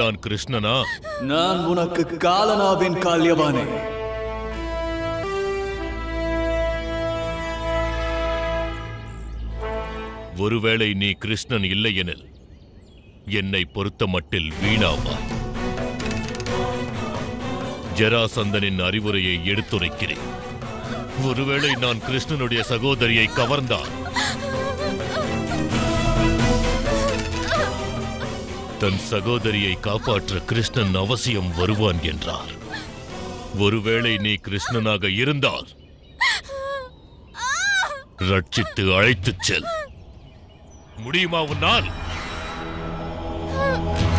நீதான் கிருஷ்ணனா நான் உனக்கு காலனாவேன் கால்யவானே ஒருவேளை நீ கிருஷ்ணன் இல்லையெனில் என்னை பொறுத்த மட்டில் வீணாவாய் ஜராசந்தனின் அறிவுரையை எடுத்துரைக்கிறேன் ஒருவேளை நான் கிருஷ்ணனுடைய சகோதரியை கவர்ந்தால் தன் சகோதரியை காப்பாற்ற கிருஷ்ணன் அவசியம் வருவான் என்றார் ஒருவேளை நீ கிருஷ்ணனாக இருந்தால் ரட்சித்து அழைத்துச் செல் முடியுமா உன்னால்